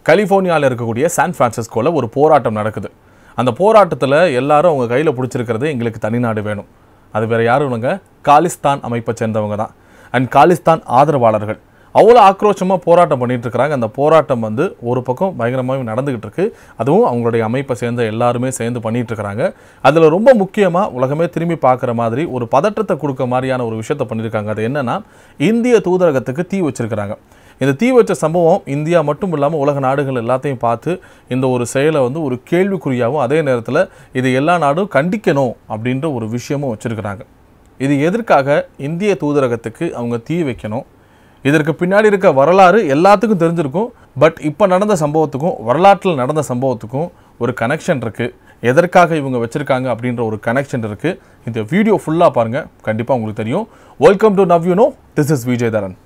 கலிஃபோர்னியாவில் இருக்கக்கூடிய சான் பிரான்சிஸ்கோவில் ஒரு போராட்டம் நடக்குது அந்த போராட்டத்தில் எல்லாரும் அவங்க கையில் பிடிச்சிருக்கிறது எங்களுக்கு தனிநாடு வேணும் அது வேற யாரும் இல்லைங்க காலிஸ்தான் அமைப்பை சேர்ந்தவங்க தான் அண்ட் காலிஸ்தான் ஆதரவாளர்கள் அவ்வளோ ஆக்ரோஷமாக போராட்டம் பண்ணிட்டு இருக்கிறாங்க அந்த போராட்டம் வந்து ஒரு பக்கம் பயங்கரமாக நடந்துகிட்டு இருக்கு அதுவும் அவங்களுடைய அமைப்பை சேர்ந்த எல்லாருமே சேர்ந்து பண்ணிட்டு இருக்கிறாங்க அதில் ரொம்ப முக்கியமாக உலகமே திரும்பி பார்க்குற மாதிரி ஒரு பதற்றத்தை கொடுக்க மாதிரியான ஒரு விஷயத்தை பண்ணியிருக்காங்க அது என்னன்னா இந்திய தூதரகத்துக்கு தீ வச்சிருக்கிறாங்க இந்த தீ வச்ச சம்பவம் இந்தியா மட்டும் இல்லாமல் உலக நாடுகள் எல்லாத்தையும் பார்த்து இந்த ஒரு செயலை வந்து ஒரு கேள்விக்குறியாகவும் அதே நேரத்தில் இது எல்லா நாடும் கண்டிக்கணும் அப்படின்ற ஒரு விஷயமும் வச்சிருக்கிறாங்க இது எதற்காக இந்திய தூதரகத்துக்கு அவங்க தீ வைக்கணும் இதற்கு பின்னாடி இருக்க வரலாறு எல்லாத்துக்கும் தெரிஞ்சிருக்கும் பட் இப்போ நடந்த சம்பவத்துக்கும் வரலாற்றில் நடந்த சம்பவத்துக்கும் ஒரு கனெக்ஷன் இருக்குது எதற்காக இவங்க வச்சுருக்காங்க அப்படின்ற ஒரு கனெக்ஷன் இருக்குது இந்த வீடியோ ஃபுல்லாக பாருங்கள் கண்டிப்பாக உங்களுக்கு தெரியும் welcome to now you know this is Vijay Dharan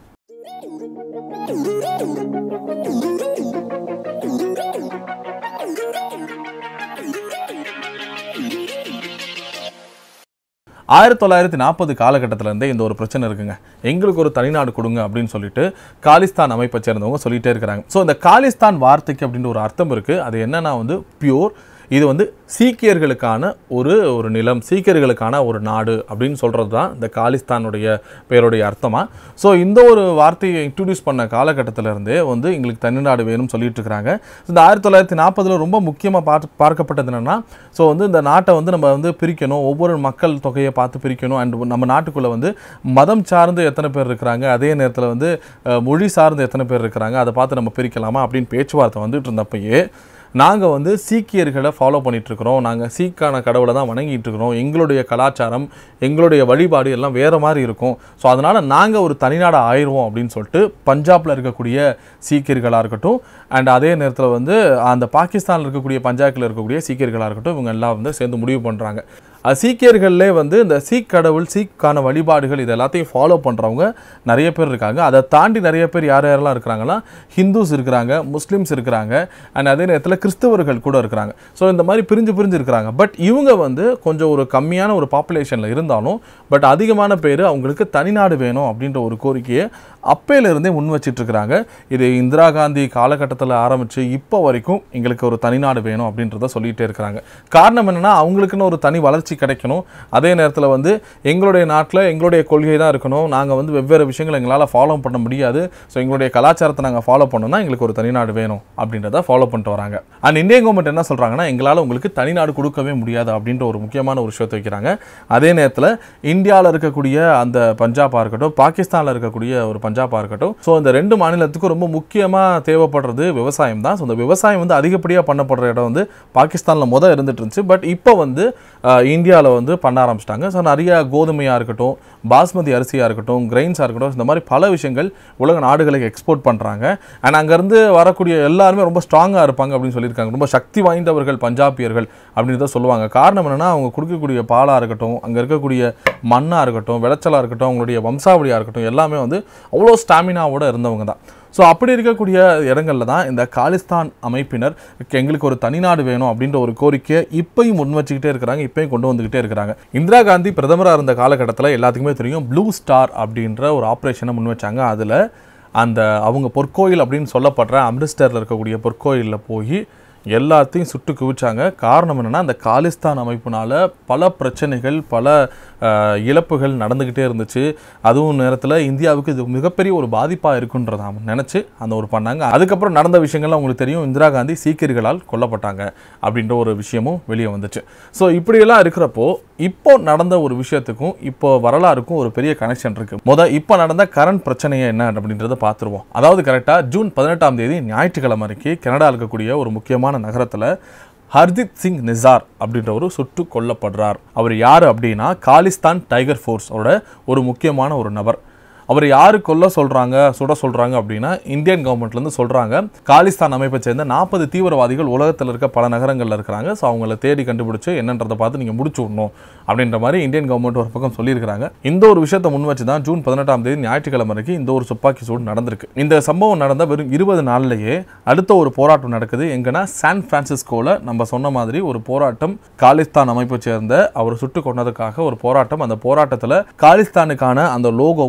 ஆயிரத்தி தொள்ளாயிரத்தி நாற்பது காலகட்டத்திலேருந்தே இந்த ஒரு பிரச்சனை இருக்குங்க எங்களுக்கு ஒரு தனிநாடு கொடுங்க அப்படின்னு சொல்லிட்டு காலிஸ்தான் அமைப்பை சேர்ந்தவங்க சொல்லிட்டே இருக்கிறாங்க ஸோ இந்த காலிஸ்தான் வார்த்தைக்கு அப்படின்ற ஒரு அர்த்தம் இருக்குது அது என்னன்னா வந்து பியூர் இது வந்து சீக்கியர்களுக்கான ஒரு ஒரு நிலம் சீக்கியர்களுக்கான ஒரு நாடு அப்படின்னு சொல்கிறது தான் இந்த காலிஸ்தானுடைய பேருடைய அர்த்தமாக ஸோ இந்த ஒரு வார்த்தையை இன்ட்ரடியூஸ் பண்ண காலகட்டத்திலேருந்தே வந்து எங்களுக்கு தனிநாடு வேணும்னு சொல்லிட்டு இருக்கிறாங்க இந்த ஆயிரத்தி தொள்ளாயிரத்தி நாற்பதில் ரொம்ப முக்கியமாக பார்த்து பார்க்கப்பட்டது என்னென்னா ஸோ வந்து இந்த நாட்டை வந்து நம்ம வந்து பிரிக்கணும் ஒவ்வொரு மக்கள் தொகையை பார்த்து பிரிக்கணும் அண்ட் நம்ம நாட்டுக்குள்ளே வந்து மதம் சார்ந்து எத்தனை பேர் இருக்கிறாங்க அதே நேரத்தில் வந்து அஹ், மொழி சார்ந்து எத்தனை பேர் இருக்கிறாங்க அதை பார்த்து நம்ம பிரிக்கலாமா அப்படின்னு பேச்சுவார்த்தை வந்துட்டு இருந்தப்பயே நாங்கள் வந்து சீக்கியர்களை ஃபாலோ பண்ணிட்டு இருக்கிறோம் நாங்கள் சீக்கான கடவுளை தான் வணங்கிட்டு இருக்கிறோம் எங்களுடைய கலாச்சாரம் எங்களுடைய வழிபாடு எல்லாம் வேறு மாதிரி இருக்கும் ஸோ அதனால் நாங்கள் ஒரு தனிநாடு ஆயிடுவோம் அப்படின்னு சொல்லிட்டு பஞ்சாபில் இருக்கக்கூடிய சீக்கியர்களாக இருக்கட்டும் அண்ட் அதே நேரத்தில் வந்து அந்த பாகிஸ்தானில் இருக்கக்கூடிய பஞ்சாபில் இருக்கக்கூடிய சீக்கியர்களாக இருக்கட்டும் இவங்க எல்லாம் வந்து சேர்ந்து முடிவு பண்ணுறாங்க சீக்கியர்கள்லே வந்து இந்த சீக் கடவுள் சீக்கான வழிபாடுகள் இது எல்லாத்தையும் ஃபாலோ பண்ணுறவங்க நிறைய பேர் இருக்காங்க அதை தாண்டி நிறைய பேர் யார் யாரெல்லாம் இருக்கிறாங்கன்னா ஹிந்துஸ் இருக்கிறாங்க முஸ்லீம்ஸ் இருக்கிறாங்க அண்ட் அதே நேரத்தில் கிறிஸ்தவர்கள் கூட இருக்கிறாங்க ஸோ இந்த மாதிரி பிரிஞ்சு பிரிஞ்சு இருக்கிறாங்க பட் இவங்க வந்து கொஞ்சம் ஒரு கம்மியான ஒரு பாப்புலேஷனில் இருந்தாலும் பட் அதிகமான பேர் அவங்களுக்கு தனிநாடு வேணும் அப்படின்ற ஒரு கோரிக்கையை அப்பையிலிருந்தே முன் வச்சிட்டு இருக்கிறாங்க இது இந்திரா காந்தி காலகட்டத்தில் ஆரம்பித்து இப்போ வரைக்கும் எங்களுக்கு ஒரு தனிநாடு வேணும் அப்படின்றத சொல்லிகிட்டே இருக்கிறாங்க காரணம் என்னென்னா அவங்களுக்குன்னு ஒரு தனி வளர்ச்சி கிடைக்கணும் அதே நேரத்தில் வந்து எங்களுடைய நாட்டில் எங்களுடைய கொள்கை தான் இருக்கணும் நாங்கள் வந்து வெவ்வேறு விஷயங்களை எங்களால் ஃபாலோ பண்ண முடியாது ஸோ எங்களுடைய கலாச்சாரத்தை நாங்கள் ஃபாலோ பண்ணோம்னா எங்களுக்கு ஒரு தனிநாடு வேணும் அப்படின்றத ஃபாலோ பண்ணிட்டு வராங்க அண்ட் இந்தியன் கவர்மெண்ட் என்ன சொல்கிறாங்கன்னா எங்களால் உங்களுக்கு தனிநாடு கொடுக்கவே முடியாது அப்படின்ற ஒரு முக்கியமான ஒரு விஷயத்தை வைக்கிறாங்க அதே நேரத்தில் இந்தியாவில் இருக்கக்கூடிய அந்த பஞ்சாபாக இருக்கட்டும் பாகிஸ்தானில் இருக்கக்கூடிய ஒரு பஞ்சாபாக இருக்கட்டும் ஸோ இந்த ரெண்டு மாநிலத்துக்கும் ரொம்ப முக்கியமாக தேவைப்படுறது விவசாயம் தான் ஸோ இந்த விவசாயம் வந்து அதிகப்படியாக பண்ணப்படுற இடம் வந்து பாகிஸ்தானில் முதல் இருந்துட்டு இருந்துச்சு பட் இப்போ வந்து இந்தியாவில் வந்து பண்ண ஆரம்பிச்சிட்டாங்க ஸோ நிறைய கோதுமையாக இருக்கட்டும் பாஸ்மதி அரிசியாக இருக்கட்டும் கிரெயின்ஸாக இருக்கட்டும் இந்த மாதிரி பல விஷயங்கள் உலக நாடுகளுக்கு எக்ஸ்போர்ட் பண்ணுறாங்க அண்ட் அங்கேருந்து வரக்கூடிய எல்லாருமே ரொம்ப ஸ்ட்ராங்காக இருப்பாங்க அப்படின்னு சொல்லியிருக்காங்க ரொம்ப சக்தி வாய்ந்தவர்கள் பஞ்சாபியர்கள் அப்படின்னு தான் சொல்லுவாங்க காரணம் என்னென்னா அவங்க கொடுக்கக்கூடிய பாலாக இருக்கட்டும் அங்கே இருக்கக்கூடிய மண்ணாக இருக்கட்டும் விளைச்சலாக இருக்கட்டும் அவங்களுடைய வம்சாவளியாக இருக்கட்டும் எல்லாமே வந்து அவ்வளோ ஸ்டாமினாவோட இருந்தவங்க தான் ஸோ அப்படி இருக்கக்கூடிய இடங்கள்ல தான் இந்த காலிஸ்தான் அமைப்பினர் எங்களுக்கு ஒரு தனிநாடு வேணும் அப்படின்ற ஒரு கோரிக்கையை இப்பயும் முன் வச்சுக்கிட்டே இருக்கிறாங்க இப்பயும் கொண்டு வந்துக்கிட்டே இருக்கிறாங்க இந்திரா காந்தி பிரதமராக இருந்த காலகட்டத்தில் எல்லாத்துக்குமே தெரியும் ப்ளூ ஸ்டார் அப்படின்ற ஒரு ஆப்ரேஷனை முன் வச்சாங்க அதில் அந்த அவங்க பொற்கோயில் அப்படின்னு சொல்லப்படுற அம்ரிஸ்டரில் இருக்கக்கூடிய பொற்கோயிலில் போய் எல்லாத்தையும் சுட்டு குவிச்சாங்க காரணம் என்னென்னா அந்த காலிஸ்தான் அமைப்புனால பல பிரச்சனைகள் பல அஹ், இழப்புகள் நடந்துக்கிட்டே இருந்துச்சு அதுவும் நேரத்தில் இந்தியாவுக்கு இது மிகப்பெரிய ஒரு பாதிப்பாக இருக்குன்றத அவங்க நினச்சி அந்த ஒரு பண்ணாங்க அதுக்கப்புறம் நடந்த விஷயங்கள்லாம் உங்களுக்கு தெரியும் இந்திரா காந்தி சீக்கியர்களால் கொல்லப்பட்டாங்க அப்படின்ற ஒரு விஷயமும் வெளியே வந்துச்சு ஸோ இப்படியெல்லாம் இருக்கிறப்போ இப்போ நடந்த ஒரு விஷயத்துக்கும் இப்போ வரலாறுக்கும் ஒரு பெரிய கனெக்ஷன் இருக்கு முத இப்போ நடந்த கரண்ட் பிரச்சனையை என்ன அப்படின்றத பார்த்துருவோம் அதாவது கரெக்டாக ஜூன் பதினெட்டாம் தேதி ஞாயிற்றுக்கிழமை அன்னைக்கு கனடா இருக்கக்கூடிய ஒரு முக்கியமான நகரத்தில் ஹர்தித் சிங் நிசார் அப்படின்றவர் சுட்டு கொல்லப்படுறார் அவர் யார் அப்படின்னா காலிஸ்தான் டைகர் ஃபோர்ஸோட ஒரு முக்கியமான ஒரு நபர் அவர் யாரு கொல்ல சொல்றாங்க சுட சொல்றாங்க அப்படின்னா இந்தியன் கவர்மெண்ட்லேருந்து சொல்றாங்க காலிஸ்தான் அமைப்பை சேர்ந்த நாற்பது தீவிரவாதிகள் உலகத்தில் இருக்க பல நகரங்களில் இருக்கிறாங்க ஸோ அவங்கள தேடி கண்டுபிடிச்சு என்னன்றதை பார்த்து நீங்கள் முடிச்சு விடணும் அப்படின்ற மாதிரி இந்தியன் கவர்மெண்ட் ஒரு பக்கம் சொல்லியிருக்கிறாங்க இந்த ஒரு விஷயத்தை முன் வச்சு தான் ஜூன் பதினெட்டாம் தேதி ஞாயிற்றுக்கிழமை வரைக்கும் இந்த ஒரு துப்பாக்கி சூடு நடந்திருக்கு இந்த சம்பவம் நடந்த வெறும் இருபது நாள்லயே அடுத்த ஒரு போராட்டம் நடக்குது எங்கன்னா சான் பிரான்சிஸ்கோவில் நம்ம சொன்ன மாதிரி ஒரு போராட்டம் காலிஸ்தான் அமைப்பை சேர்ந்த அவர் சுட்டு கொண்டதுக்காக ஒரு போராட்டம் அந்த போராட்டத்தில் காலிஸ்தானுக்கான அந்த லோகோவும் தனிநாடு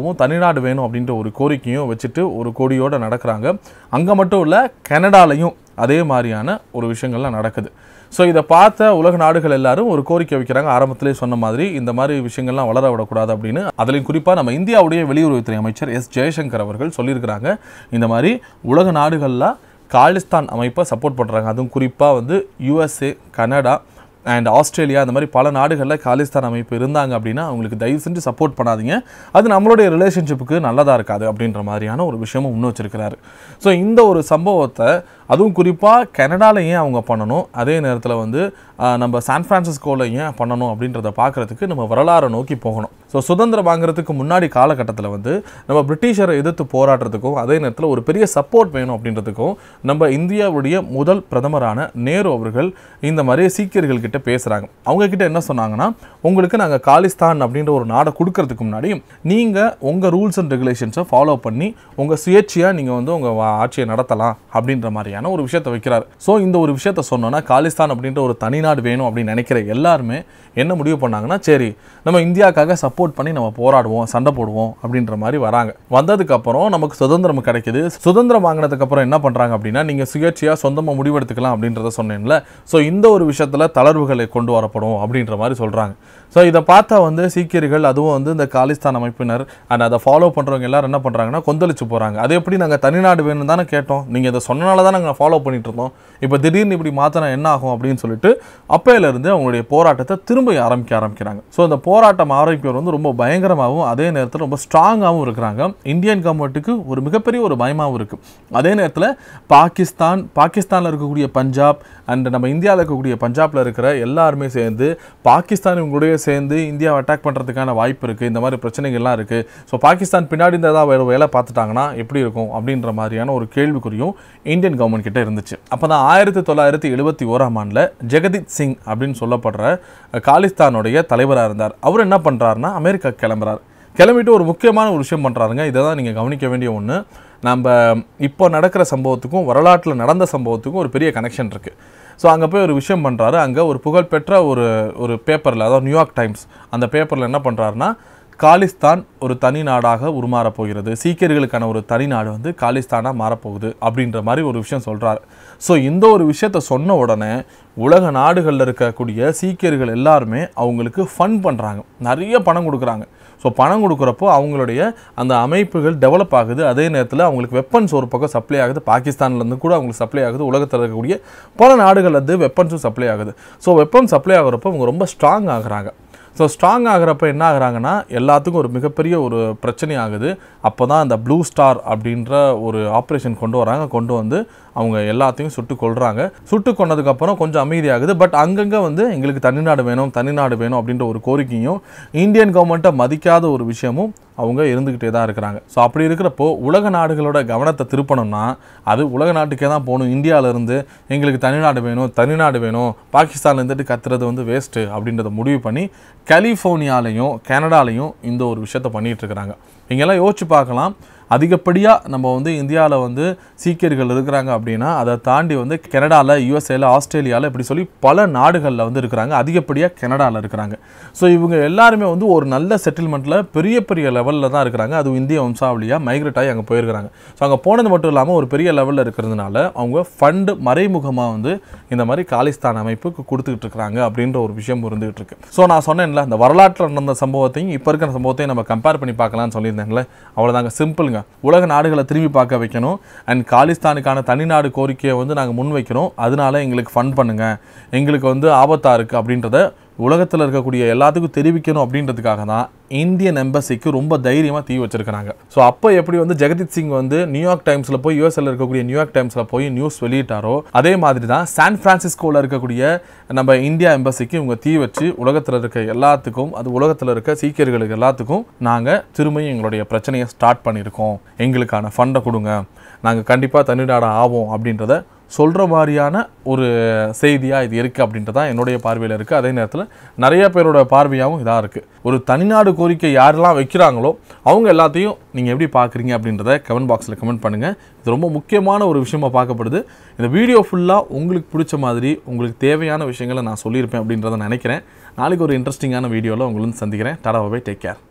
தனிநாடு வேணும் அப்படின்ற ஒரு கோரிக்கையும் வச்சுட்டு ஒரு கொடியோடு நடக்கிறாங்க அங்கே மட்டும் இல்லை கனடாலையும் அதே மாதிரியான ஒரு விஷயங்கள்லாம் நடக்குது ஸோ இதை பார்த்த உலக நாடுகள் எல்லாரும் ஒரு கோரிக்கை வைக்கிறாங்க ஆரம்பத்திலே சொன்ன மாதிரி இந்த மாதிரி விஷயங்கள்லாம் வளர விடக்கூடாது அப்படின்னு அதிலையும் குறிப்பாக நம்ம இந்தியாவுடைய வெளியுறவுத்துறை அமைச்சர் எஸ் ஜெயசங்கர் அவர்கள் சொல்லியிருக்கிறாங்க இந்த மாதிரி உலக நாடுகள்லாம் காலிஸ்தான் அமைப்பை சப்போர்ட் பண்ணுறாங்க அதுவும் குறிப்பாக வந்து யுஎஸ்ஏ கனடா அண்ட் ஆஸ்திரேலியா அந்த மாதிரி பல நாடுகளில் காலிஸ்தான் அமைப்பு இருந்தாங்க அப்படின்னா அவங்களுக்கு தயவு செஞ்சு சப்போர்ட் பண்ணாதீங்க அது நம்மளுடைய ரிலேஷன்ஷிப்புக்கு நல்லதாக இருக்காது அப்படின்ற மாதிரியான ஒரு விஷயமும் முன் வச்சிருக்கிறாரு ஸோ இந்த ஒரு சம்பவத்தை அதுவும் குறிப்பாக கனடால ஏன் அவங்க பண்ணணும் அதே நேரத்தில் வந்து ஆஹ், நம்ம சான் ஃப்ரான்சிஸ்கோவில் ஏன் பண்ணணும் அப்படின்றத பார்க்குறதுக்கு நம்ம வரலாறை நோக்கி போகணும் ஸோ சுதந்திரம் வாங்குறதுக்கு முன்னாடி காலகட்டத்தில் வந்து நம்ம பிரிட்டிஷரை எதிர்த்து போராடுறதுக்கும் அதே நேரத்தில் ஒரு பெரிய சப்போர்ட் வேணும் அப்படின்றதுக்கும் நம்ம இந்தியாவுடைய முதல் பிரதமரான நேரு அவர்கள் இந்த மாதிரி சீக்கியர்கள் கிட்ட பேசுகிறாங்க அவங்க கிட்ட என்ன சொன்னாங்கன்னா உங்களுக்கு நாங்கள் காலிஸ்தான் அப்படின்ற ஒரு நாடை கொடுக்கறதுக்கு முன்னாடி நீங்கள் உங்கள் ரூல்ஸ் அண்ட் ரெகுலேஷன்ஸை ஃபாலோ பண்ணி உங்கள் சுயேட்சையாக நீங்கள் வந்து உங்கள் ஆட்சியை நடத்தலாம் அப்படின்ற மாதிரியான ஒரு விஷயத்தை வைக்கிறார் ஸோ இந்த ஒரு விஷயத்த சொன்னோன்னா காலிஸ்தான் அப்படின்ற ஒரு தனிநாடு வேணும் அப்படின்னு நினைக்கிற எல்லாருமே என்ன முடிவு பண்ணாங்கன்னா சரி நம்ம இந்தியாவுக்காக சப்போர்ட் பண்ணி நம்ம போராடுவோம் சண்டை போடுவோம் அப்படின்ற மாதிரி வராங்க வந்ததுக்கு அப்புறம் நமக்கு சுதந்திரம் கிடைக்குது சுதந்திரம் வாங்கினதுக்கு அப்புறம் என்ன பண்றாங்க அப்படின்னா நீங்க சுயேட்சையா சொந்தமா முடிவெடுத்துக்கலாம் அப்படின்றத சொன்னேன்ல ஸோ இந்த ஒரு விஷயத்துல தளர்வுகளை கொண்டு வரப்படும் அப்படின்ற மாதிரி சொல்றாங்க ஸோ இதை பார்த்தா வந்து சீக்கியர்கள் அதுவும் வந்து இந்த காலிஸ்தான் அமைப்பினர் அண்ட் அதை ஃபாலோ பண்றவங்க எல்லாரும் என்ன பண்றாங்கன்னா கொந்தளிச்சு போறாங்க அது எப்படி நாங்கள் தனிநாடு வேணும் தானே கேட்டோம் நீங்க இதை சொன்னனால தான் நாங்கள் ஃபாலோ பண்ணிட்டு இருந்தோம் இப்போ திடீர்னு இப்படி மாத்தினா என்ன ஆகும் அப்படின்னு சொல்லிட்டு அப்பையில இருந்து அவங்களுடைய போராட்டத்தை திரும்ப ஆரம்பிக்க ஆரம்பிக்கிறாங்க ஸோ இந்த போராட்டம் ஆரம்பிப்பவர் வந்து ரொம்ப பயங்கரமாகவும் அதே நேரத்தில் ரொம்ப ஸ்ட்ராங்காகவும் இருக்கிறாங்க இந்தியன் கவர்மெண்ட்டுக்கு ஒரு மிகப்பெரிய ஒரு பயமாகவும் இருக்குது அதே நேரத்தில் பாகிஸ்தான் பாகிஸ்தானில் இருக்கக்கூடிய பஞ்சாப் அண்ட் நம்ம இந்தியாவில் இருக்கக்கூடிய பஞ்சாப்ல இருக்கிற எல்லாருமே சேர்ந்து பாகிஸ்தான் இவங்களுடைய சேர்ந்து இந்தியாவை அட்டாக் பண்ணுறதுக்கான வாய்ப்பு இருக்குது இந்த மாதிரி பிரச்சனைகள்லாம் இருக்குது ஸோ பாகிஸ்தான் பின்னாடி இந்த ஏதாவது வேறு வேலை பார்த்துட்டாங்கன்னா எப்படி இருக்கும் அப்படின்ற மாதிரியான ஒரு கேள்விக்குறியும் இந்தியன் கவர்மெண்ட் கிட்ட இருந்துச்சு அப்போ தான் ஆயிரத்தி தொள்ளாயிரத்தி எழுபத்தி ஓராம் ஆண்டில் ஜெகதீப் சிங் அப்படின்னு சொல்லப்படுற காலிஸ்தானுடைய தலைவராக இருந்தார் அவர் என்ன பண்ணுறாருன்னா அமெரிக்கா கிளம்புறார் கிளம்பிட்டு ஒரு முக்கியமான ஒரு விஷயம் பண்ணுறாருங்க இதை தான் நீங்கள் கவனிக்க வேண்டிய ஒன்று நம்ம இப்போ நடக்கிற சம்பவத்துக்கும் வரலாற்றில் நடந்த சம்பவத்துக்கும் ஒரு பெரிய கனெக்ஷன் இருக்குது ஸோ அங்கே போய் ஒரு விஷயம் பண்ணுறாரு அங்கே ஒரு புகழ்பெற்ற ஒரு ஒரு பேப்பரில் அதாவது நியூயார்க் டைம்ஸ் அந்த பேப்பரில் என்ன பண்ணுறாருன்னா காலிஸ்தான் ஒரு தனி நாடாக உருமாறப் போகிறது சீக்கியர்களுக்கான ஒரு தனி நாடு வந்து காலிஸ்தானாக மாறப்போகுது அப்படின்ற மாதிரி ஒரு விஷயம் சொல்கிறாரு ஸோ இந்த ஒரு விஷயத்த சொன்ன உடனே உலக நாடுகளில் இருக்கக்கூடிய சீக்கியர்கள் எல்லாருமே அவங்களுக்கு ஃபன் பண்ணுறாங்க நிறைய பணம் கொடுக்குறாங்க ஸோ பணம் கொடுக்குறப்போ அவங்களுடைய அந்த அமைப்புகள் டெவலப் ஆகுது அதே நேரத்தில் அவங்களுக்கு வெப்பன்ஸ் ஒரு பக்கம் சப்ளை ஆகுது பாகிஸ்தான்லேருந்து கூட அவங்களுக்கு சப்ளை ஆகுது உலகத்தில் இருக்கக்கூடிய பல நாடுகள்லேருந்து வெப்பன்ஸும் சப்ளை ஆகுது ஸோ வெப்பன் சப்ளை ஆகுறப்போ அவங்க ரொம்ப ஸ்ட்ராங் ஆகுறாங்க ஸோ ஸ்ட்ராங் ஆகுறப்ப என்ன ஆகுறாங்கன்னா எல்லாத்துக்கும் ஒரு மிகப்பெரிய ஒரு பிரச்சனை ஆகுது அப்போ தான் அந்த ப்ளூ ஸ்டார் அப்படின்ற ஒரு ஆப்ரேஷன் கொண்டு வராங்க கொண்டு வந்து அவங்க எல்லாத்தையும் சுட்டு கொள்றாங்க சுட்டு கொன்னதுக்கப்புறம் கொஞ்சம் அமைதியாகுது பட் அங்கங்கே வந்து எங்களுக்கு தனிநாடு வேணும் தனிநாடு வேணும் அப்படின்ற ஒரு கோரிக்கையும் இந்தியன் கவர்மெண்ட்டை மதிக்காத ஒரு விஷயமும் அவங்க இருந்துக்கிட்டே தான் இருக்கிறாங்க ஸோ அப்படி இருக்கிறப்போ உலக நாடுகளோட கவனத்தை திருப்பணும்னா அது உலக நாட்டுக்கே தான் போகணும் இந்தியாவிலேருந்து எங்களுக்கு தனிநாடு வேணும் தனிநாடு வேணும் பாகிஸ்தான்ல இருந்துட்டு கத்துறது வந்து வேஸ்ட்டு அப்படின்றத முடிவு பண்ணி கலிஃபோர்னியாலையும் கனடாலையும் இந்த ஒரு விஷயத்த பண்ணிட்டு இருக்கிறாங்க இங்கெல்லாம் யோசிச்சு பார்க்கலாம் அதிகப்படியாக நம்ம வந்து இந்தியாவில் வந்து சீக்கியர்கள் இருக்கிறாங்க அப்படின்னா அதை தாண்டி வந்து கனடாவில் யூஎஸ்ஏல ஆஸ்திரேலியாவில் இப்படி சொல்லி பல நாடுகளில் வந்து இருக்கிறாங்க அதிகப்படியாக கனடாவில் இருக்கிறாங்க ஸோ இவங்க எல்லாருமே வந்து ஒரு நல்ல செட்டில்மெண்ட்டில் பெரிய பெரிய லெவலில் தான் இருக்கிறாங்க அதுவும் இந்திய வம்சாவளியாக மைக்ரேட் ஆகி அங்கே போயிருக்கிறாங்க ஸோ அங்கே போனது மட்டும் இல்லாமல் ஒரு பெரிய லெவலில் இருக்கிறதுனால அவங்க ஃபண்டு மறைமுகமாக வந்து இந்த மாதிரி காலிஸ்தான் அமைப்புக்கு கொடுத்துக்கிட்டு இருக்கிறாங்க அப்படின்ற ஒரு விஷயம் இருந்துகிட்டு இருக்கு ஸோ நான் சொன்னேன்ல இந்த வரலாற்றில் நடந்த சம்பவத்தையும் இப்போ இருக்கிற சம்பவத்தையும் நம்ம கம்பேர் பண்ணி பார்க்கலாம்னு சொல்லியிருந்தேன்ல அவ்வளோதாங்க சிம்பிளுங்க உலக நாடுகளை திரும்பி பார்க்க வைக்கணும் அண்ட் காலிஸ்தானுக்கான தனிநாடு கோரிக்கையை வந்து நாங்கள் முன் வைக்கிறோம் அதனால எங்களுக்கு ஃபண்ட் பண்ணுங்க எங்களுக்கு வந்து ஆபத்தாக இருக்குது அப்படின்றத உலகத்தில் இருக்கக்கூடிய எல்லாத்துக்கும் தெரிவிக்கணும் அப்படின்றதுக்காக தான் இந்தியன் எம்பசிக்கு ரொம்ப தைரியமாக தீ வச்சிருக்கிறாங்க ஸோ அப்போ எப்படி வந்து ஜெகதீப் சிங் வந்து நியூயார்க் டைம்ஸில் போய் யூஎஸ்எல் இருக்கக்கூடிய நியூயார்க் டைம்ஸில் போய் நியூஸ் வெளியிட்டாரோ அதே மாதிரி தான் சான் பிரான்சிஸ்கோவில் இருக்கக்கூடிய நம்ம இந்தியா எம்பசிக்கு இவங்க தீ வச்சு உலகத்தில் இருக்க எல்லாத்துக்கும் அது உலகத்தில் இருக்க சீக்கியர்களுக்கு எல்லாத்துக்கும் நாங்கள் திரும்பியும் எங்களுடைய பிரச்சனையை ஸ்டார்ட் பண்ணியிருக்கோம் எங்களுக்கான ஃபண்டை கொடுங்க நாங்கள் கண்டிப்பாக தனிநாடு ஆவோம் அப்படின்றத சொல்கிற மாதிரியான ஒரு செய்தியாக இது இருக்குது அப்படின்றது தான் என்னுடைய பார்வையில் இருக்குது அதே நேரத்தில் நிறைய பேரோட பார்வையாகவும் இதாக இருக்குது ஒரு தனிநாடு கோரிக்கை யாரெல்லாம் வைக்கிறாங்களோ அவங்க எல்லாத்தையும் நீங்கள் எப்படி பார்க்குறீங்க அப்படின்றத கமெண்ட் பாக்ஸில் கமெண்ட் பண்ணுங்கள் இது ரொம்ப முக்கியமான ஒரு விஷயமா பார்க்கப்படுது இந்த வீடியோ ஃபுல்லாக உங்களுக்கு பிடிச்ச மாதிரி உங்களுக்கு தேவையான விஷயங்களை நான் சொல்லியிருப்பேன் அப்படின்றத நினைக்கிறேன் நாளைக்கு ஒரு இன்ட்ரெஸ்டிங்கான வீடியோவில் உங்களை வந்து சந்திக்கிறேன் டாடா பை டேக் கேர்